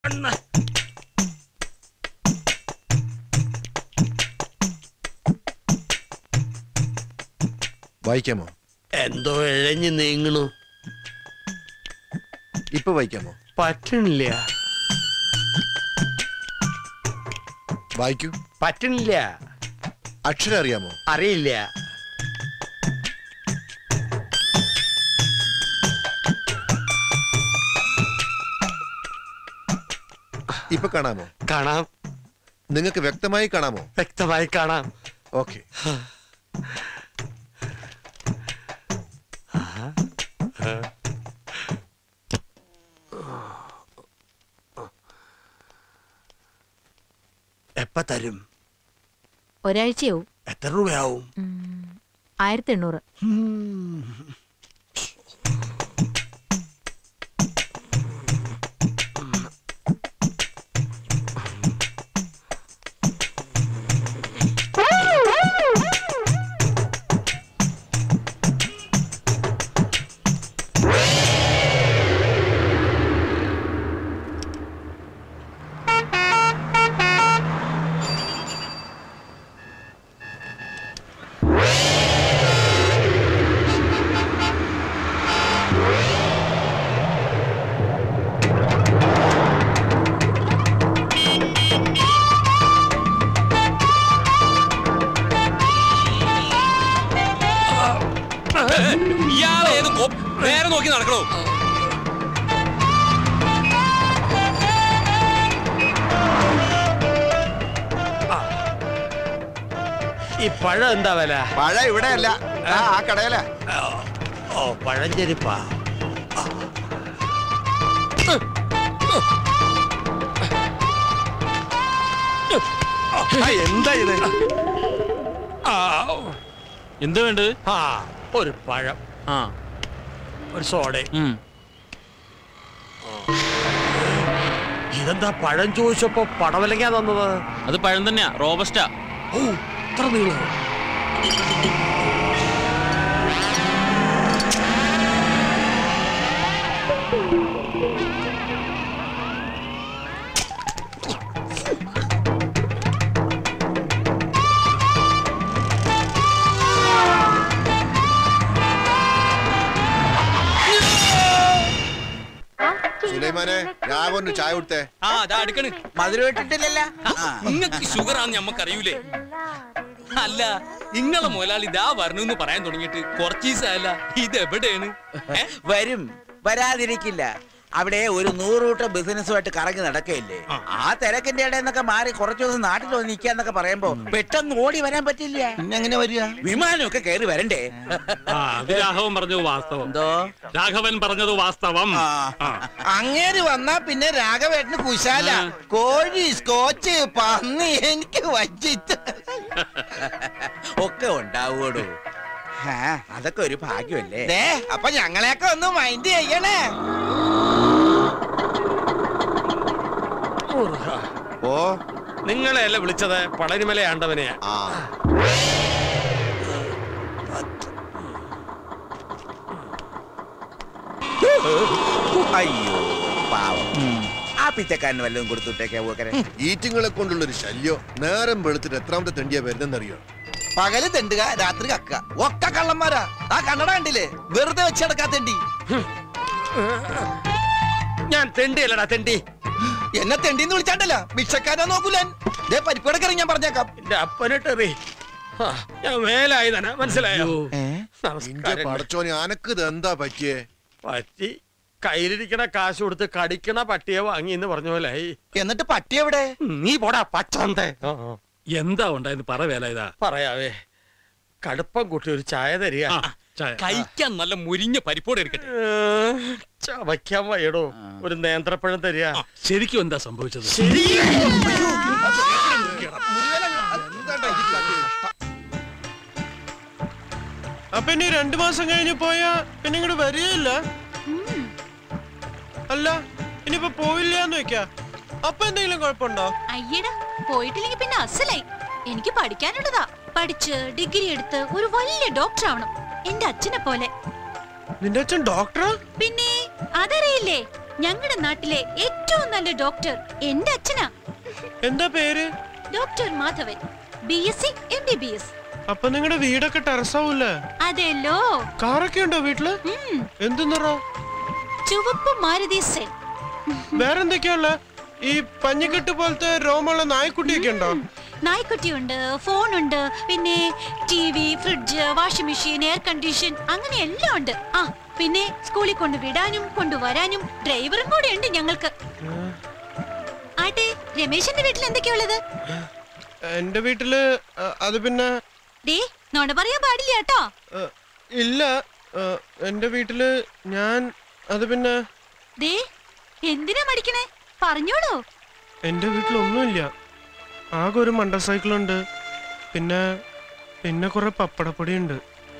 എന്നാ. വായിക്കാമോ എന്തോ ഇഴഞ്ഞു നീങ്ങണു ഇപ്പൊ വായിക്കാമോ പറ്റണില്ല വായിക്കൂ പറ്റണില്ല അക്ഷരം അറിയാമോ അറിയില്ല ഇപ്പൊ കാണാമോ കാണാം നിങ്ങൾക്ക് വ്യക്തമായി കാണാമോ വ്യക്തമായി കാണാം ഓക്കെ എപ്പ തരും ഒരാഴ്ചയാവും എത്ര രൂപയാവും ആയിരത്തി എണ്ണൂറ് ഇയാളെ ഏത് കൊ- നേരെ നോക്കി നടക്കണോ ഈ പഴം എന്താ വില പഴ ഇവിടെ അല്ല ആ ആ കടയില ഓ പഴഞ്ചെരിപ്പാ എന്താ ഇത് ആ, എന്ത് വേണ്ട ആ ഒരു പഴം ആ ഒരു സോഡ ഉം. ഇതെന്താ പഴം ചോദിച്ചപ്പോ പടവലങ്ങാ തന്നത് അത് പഴം തന്നെയാ റോബസ്റ്റാ ഓ ഇത്ര നീളോ സുലൈമാനെ രാഘവന് ചായ കൊടുത്തേ ആ അതാ അടുക്കണ് മധുരം ഇട്ടിട്ടില്ലല്ലോ നിങ്ങക്ക് ഷുഗർ ആണെന്ന് ഞമ്മക്ക് അറിയൂലേ അല്ല നിങ്ങളെ മുതലാളി ഇതാ വരണമെന്ന് പറയാൻ തുടങ്ങിയിട്ട് കുറച്ച് ദിവസമല്ല ഇത് എവിടെയാണ് ഏ? വരും വരാതിരിക്കില്ല അവിടെ ഒരു നൂറൂട്ട ബിസിനസ്സുമായിട്ട് കറങ്ങി നടക്കയില്ലേ ആ തിരക്കിന്റെ ഇടയിൽ മാറി കുറച്ചു ദിവസം നാട്ടിൽ വന്ന് നിൽക്കാന്നൊക്കെ പറയുമ്പോ പെട്ടെന്ന് ഓടി വരാൻ പറ്റില്ല പിന്നെ എങ്ങനെ വരിക വിമാനമൊക്കെ കയറി വരണ്ടേ ആ അത് രാഘവൻ പറഞ്ഞത് വാസ്തവം എന്തോ രാഘവൻ പറഞ്ഞത് വാസ്തവം ആ. അങ്ങേര് വന്നാ പിന്നെ രാഘവേട്ടന് കുശാല കോഴി സ്കോച്ച് പന്നി എനിക്ക് വച്ചിട്ട് ഒക്കെ ഉണ്ടാവൂടോ ആ, അതൊക്കെ ഒരു ഭാഗ്യമല്ലേ ദേ അപ്പൊ ഞങ്ങളെയൊക്കെ ഒന്ന് മൈൻഡ് ചെയ്യണേ ഓ നിങ്ങളെയല്ല വിളിച്ചത് പളനിമല ആണ്ടവനെയാ ആ അയ്യോ പാവം ആ പിച്ചക്കാരന് വല്ലതും കൊടുത്തുട്ടേക്കാ പോക്കരെ ഈറ്റിങ്ങളെ കൊണ്ടുള്ള ഒരു ശല്യം നേരം വെളുത്തിട്ട് എത്രാമത്തെ തെണ്ടിയാ വരുന്നെന്നറിയോ പകല് തെണ്ടുക രാത്രി കക്ക ഒക്കെ കള്ളന്മാരാ ആ കണ്ണട കണ്ടില്ലേ വെറുതെ വെച്ചടക്കാ തെണ്ടി ഞാൻ തെണ്ടിയല്ലടാ തെണ്ടി എന്നെ തെണ്ടിന്ന് വിളിച്ചാണ്ടല്ല ഭിക്ഷക്കാരോ നോക്കൂലൻ ദേ പരിപ്പടക്കറി ഞാൻ പറഞ്ഞേക്കാം എന്റെ അപ്പനിട്ടെറി ഞാൻ മേലായി തന്നെ മനസ്സിലായോ ഇന്റെ നമസ്കാരം പടച്ചോനെ അനക്ക് ഇത് എന്താ പറ്റിയേ പറ്റി കയ്യിലിരിക്കണ കാശ് കൊടുത്ത് കടിക്കണ പട്ടിയെ വാങ്ങി എന്ന് പറഞ്ഞ പോലെ ആയി. എന്നിട്ട് പട്ടി എവിടെ നീ പോടാ പച്ചന്തേ എന്താ ഉണ്ടായെന്ന് പറ വേല ഇതാ പറയാവേ കടുപ്പം കൂട്ടി ഒരു ചായ തരിക ആ, ചായ. കഴിക്കാൻ നല്ല മുരിഞ്ഞ പരിപ്പോടെ എടുക്കട്ടെ ഏ, ചവയ്ക്കാൻ വയ്യടോ ഒരു നേന്ത്രപ്പഴം തരിക ആ, ശരിക്കും എന്താ സംഭവിച്ചത് അപ്പൊ ഇനി രണ്ടു മാസം കഴിഞ്ഞ് പോയാ പിന്നെ ഇങ്ങോട്ട് വരികയില്ല അല്ല ഇനിയിപ്പോ പോയില്ലാന്ന് വെക്കാ അപ്പൊ എന്തെങ്കിലും കുഴപ്പമുണ്ടോ അയ്യടാ പോയിട്ടില്ലെങ്കിൽ പിന്നെ അസലായി എനിക്ക് പഠിക്കാനുള്ളതാ പഠിച്ച് ഡിഗ്രി എടുത്ത് ഒരു വലിയ ഡോക്ടർ ആവണം എന്റെ അച്ഛനെ പോലെ നിന്റെ അച്ഛൻ ഡോക്ടറാ പിന്നെ അതറിയില്ലേ ഞങ്ങളുടെ നാട്ടിലെ ഏറ്റവും നല്ല ഡോക്ടർ എന്റെ അച്ഛനാ എന്താ പേര് doctor Madhavan B S C M B B S അപ്പൊ നിങ്ങളുടെ വീടൊക്കെ ടെറസാവൂല്ലേ അതെല്ലോ കാറൊക്കെ ഉണ്ടോ വീട്ടില് ഉം, എന്ത് നിറ ചുവപ്പ് മാരുതി സെൻ വേറെന്തൊക്കെയുള്ള ഈ പഞ്ഞിക്കെട്ട് പോലത്തെ രോമുള്ള നായ്ക്കുട്ടിയൊക്കെ ഉണ്ടോ നായ്ക്കുട്ടിയുണ്ട് ഫോണുണ്ട് പിന്നെ T V fridge washing machine air condition അങ്ങനെ എല്ലാം ഉണ്ട് ആ പിന്നെ സ്കൂളിൽ കൊണ്ട് വിടാനും കൊണ്ടുവരാനും ഡ്രൈവറും കൂടെ ഉണ്ട് ഞങ്ങൾക്ക് ആട്ടെ രമേശന്റെ വീട്ടിൽ എന്തൊക്കെയുള്ളത് എന്റെ വീട്ടില് അ, അത് പിന്നെ ഡേ നോണ പറയാൻ പാടില്ല കേട്ടോ അ, ഇല്ല അ, എന്റെ വീട്ടില് ഞാൻ അത് പിന്നെ ദേ എന്തിനാ മടിക്കണേ പറഞ്ഞോളൂ എന്റെ വീട്ടിലൊന്നുമില്ല ആകെ ഒരു മണ്ട സൈക്കിളുണ്ട് പിന്നെ പിന്നെ കുറെ പപ്പടപ്പൊടിയുണ്ട്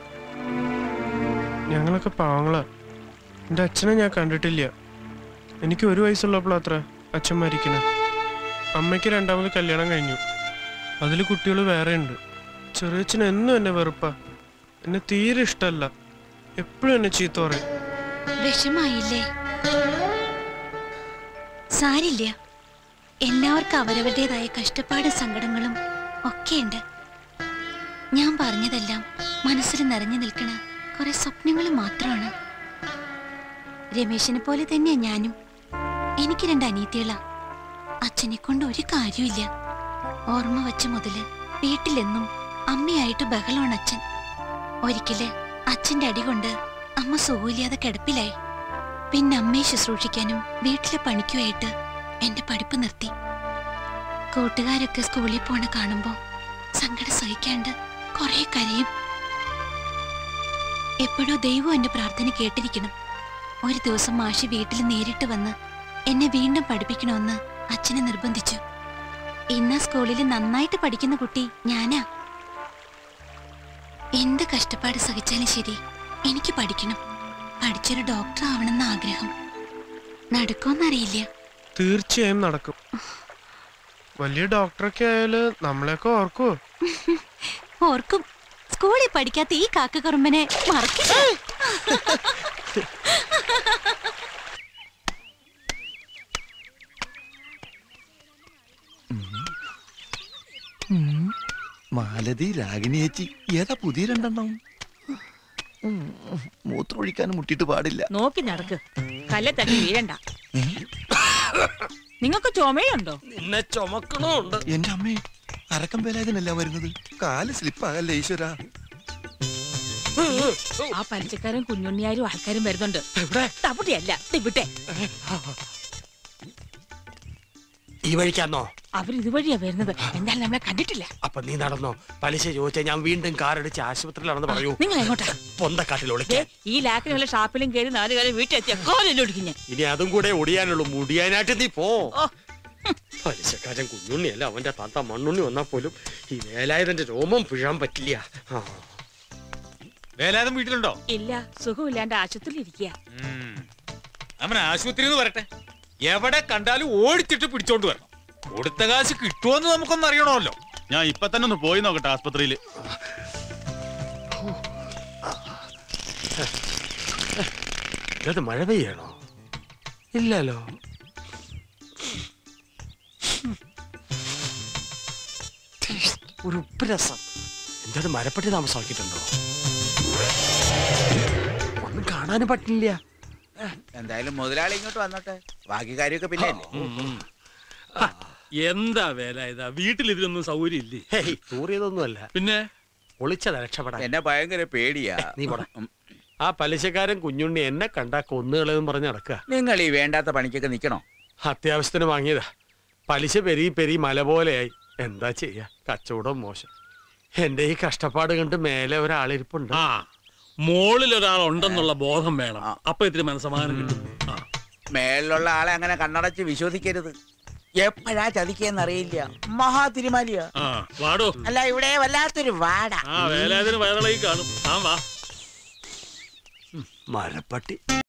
ഞങ്ങളൊക്കെ പാവങ്ങളാ എൻ്റെ അച്ഛനെ ഞാൻ കണ്ടിട്ടില്ല എനിക്ക് ഒരു വയസ്സുള്ളപ്പോഴത്ര അച്ഛൻ മരിക്കണേ അമ്മയ്ക്ക് രണ്ടാമത് കല്യാണം കഴിഞ്ഞു അതിൽ കുട്ടികൾ വേറെ ഉണ്ട് ചെറിയച്ഛൻ എന്നും എന്നെ വെറുപ്പാ എന്നെ തീരെ ഇഷ്ടമല്ല എപ്പോഴും എന്നെ ചീത്ത പറയും വിഷമായില്ലേ സാരില്ല എല്ലാവർക്കും അവരവരുടേതായ കഷ്ടപ്പാടും സങ്കടങ്ങളും ഒക്കെയുണ്ട് ഞാൻ പറഞ്ഞതെല്ലാം മനസ്സിൽ നിറഞ്ഞു നിൽക്കണ കുറെ സ്വപ്നങ്ങൾ മാത്രമാണ് രമേശിനെ പോലെ തന്നെയാ ഞാനും എനിക്ക് രണ്ട് അനീതികളാ അച്ഛനെ കൊണ്ട് ഒരു കാര്യമില്ല ഓർമ്മ വച്ച മുതല് വീട്ടിലെന്നും അമ്മയായിട്ട് ബഹളമാണ് അച്ഛൻ ഒരിക്കല് അച്ഛന്റെ അടി കൊണ്ട് അമ്മ സുഖമില്ലാതെ കിടപ്പിലായി പിന്നെ അമ്മയെ ശുശ്രൂഷിക്കാനും വീട്ടിലെ പണിക്കുമായിട്ട് എന്റെ പഠിപ്പ് നിർത്തി കൂട്ടുകാരൊക്കെ സ്കൂളിൽ പോണ കാണുമ്പോ സങ്കടം സഹിക്കാണ്ട് കുറെ കരയും എപ്പോഴോ ദൈവം എന്റെ പ്രാർത്ഥന കേട്ടിരിക്കണം ഒരു ദിവസം മാഷി വീട്ടിൽ നേരിട്ട് വന്ന് എന്നെ വീണ്ടും പഠിപ്പിക്കണമെന്ന് അച്ഛനെ നിർബന്ധിച്ചു ഇന്ന സ്കൂളിൽ നന്നായിട്ട് പഠിക്കുന്ന കുട്ടി ഞാനാ എന്ത് കഷ്ടപ്പാട് സഹിച്ചാലും ശരി എനിക്ക് പഠിക്കണം പഠിച്ചൊരു ഡോക്ടർ ആവണമെന്ന് ആഗ്രഹം നടക്കുമെന്നറിയില്ല തീർച്ചയായും നടക്കും വലിയ ഡോക്ടറൊക്കെ ആയാല് നമ്മളെയൊക്കെ ഓർക്കുവോ ഓർക്കും സ്കൂളിൽ പഠിക്കാത്ത ഈ കാക്കക്കുറുമ്പനെ മറക്കില്ല മാലതി രാഗിണി ചേച്ചി ഏതാ പുതിയ രണ്ടെണ്ണം ഉം, മൂത്രമൊഴിക്കാനും മുട്ടിയിട്ട് പാടില്ല നോക്കി നടക്ക് കല്ലെ തട്ടി വീഴണ്ട നിങ്ങൾക്ക് ചുമയുണ്ടോ നിന്നെ ചുമക്കണുണ്ട് എന്റെ അമ്മേ അരക്കം വേലായതിനല്ല വരുന്നത് കാല് സ്ലിപ്പാകല്ലേ ഈശ്വര ആ പലിച്ചക്കാരും കുഞ്ഞുണ്ണിയാരും ആൾക്കാരും വരുന്നുണ്ട് തപ്പുട്ടിയല്ല ഇവിടെ ഈ വഴിക്കാന്നോ അവർ ഇതുവഴിയാ വരുന്നത് എന്തായാലും നമ്മളെ കണ്ടിട്ടില്ല അപ്പൊ നീ നടന്നോ പലിശ ചോദിച്ചാൽ ഞാൻ വീണ്ടും കാറടിച്ച് ആശുപത്രിയിലാണെന്ന് പറയൂ നിങ്ങൾ എങ്ങോട്ടാ പൊന്തക്കാട്ടിൽ ദേ, ഒളിക്കാൻ ഈ ലാക്കിനുള്ള ഷാപ്പിലും കയറി നാല് കാലം വീട്ടിലെത്തിയ കോലെല്ലാം ഒടിക്കും ഞാൻ ഇനി അതും കൂടെ ഒടിയാനുള്ളൂ മുടിയാനായിട്ട് നീ പോ ഓ പലിശക്കാരൻ കുഞ്ഞുണ്ണിയല്ല അവന്റെ താത്ത മണ്ണുണ്ണി വന്നാൽ പോലും ഈ വേലായുധന്റെ രോമം പിഴാൻ പറ്റില്ല ആ. വേലാതം വീട്ടിലുണ്ടോ ഇല്ല സുഖമില്ലാണ്ട് ആശുപത്രിയിൽ ഇരിക്കുക അവൻ ആശുപത്രി എന്ന് വരട്ടെ എവിടെ കണ്ടാലും ഓടിച്ചിട്ട് പിടിച്ചോണ്ട് വരണം കൊടുത്ത കാശ് കിട്ടുമോന്ന് നമുക്കൊന്ന് അറിയണമല്ലോ ഞാൻ ഇപ്പൊ തന്നെ ഒന്ന് പോയി നോക്കട്ടെ ആസ്പത്രിയിൽ ഇത് മഴ പെയ്യണോ ഇല്ലല്ലോ ഒരു ഉപ്പുരസം എന്തത് മരപ്പെട്ടി താമസമാക്കിയിട്ടുണ്ടോ ഒന്നും കാണാനും പറ്റില്ല എന്തായാലും മുതലാളി ഇങ്ങോട്ട് വന്നോട്ടെ ബാക്കി കാര്യമൊക്കെ പിന്നെ അല്ലേ എന്താ വേല ഇതാ വീട്ടിലിരുന്നൊന്നും സൗകര്യം ഇല്ലേ ഹേയ് തൂറിയതൊന്നുമല്ല പിന്നെ ഒളിച്ചതാ രക്ഷപ്പെടാൻ എന്നെ ഭയങ്കര പേടിയാ നീ പോടാ ആ പലിശക്കാരൻ കുഞ്ഞുണ്ണി എന്നെ കണ്ടാ കൊന്നുകളെന്ന് പറഞ്ഞ് നടക്കുക നിങ്ങൾ ഈ വേണ്ടാത്ത പണിക്കൊക്കെ നിക്കണോ അത്യാവശ്യത്തിന് വാങ്ങിയതാ പലിശ പെരി പെരി മല പോലെയായി എന്താ ചെയ്യാ കച്ചവടം മോശം എന്റെ ഈ കഷ്ടപ്പാട് കണ്ട് മേലെ ഒരാളിരിപ്പുണ്ട് ആ മോളിൽ ഒരാൾ ഉണ്ടെന്നുള്ള ബോധം വേണം അപ്പൊ ഇത്തിരി മനസ്സമാധാനം കിട്ടും ആ. മേളിലുള്ള ആളെ അങ്ങനെ കണ്ണടച്ച് വിശ്വസിക്കരുത് എപ്പോഴാ ചതിക്കെന്നറിയില്ല മഹാ തിരുമാലിയാ ആ വാടോ അല്ല ഇവിടെ വല്ലാത്തൊരു വാട ആ വേലാതിന് വയറിളകി കാണും ആ വാ മരപ്പട്ടി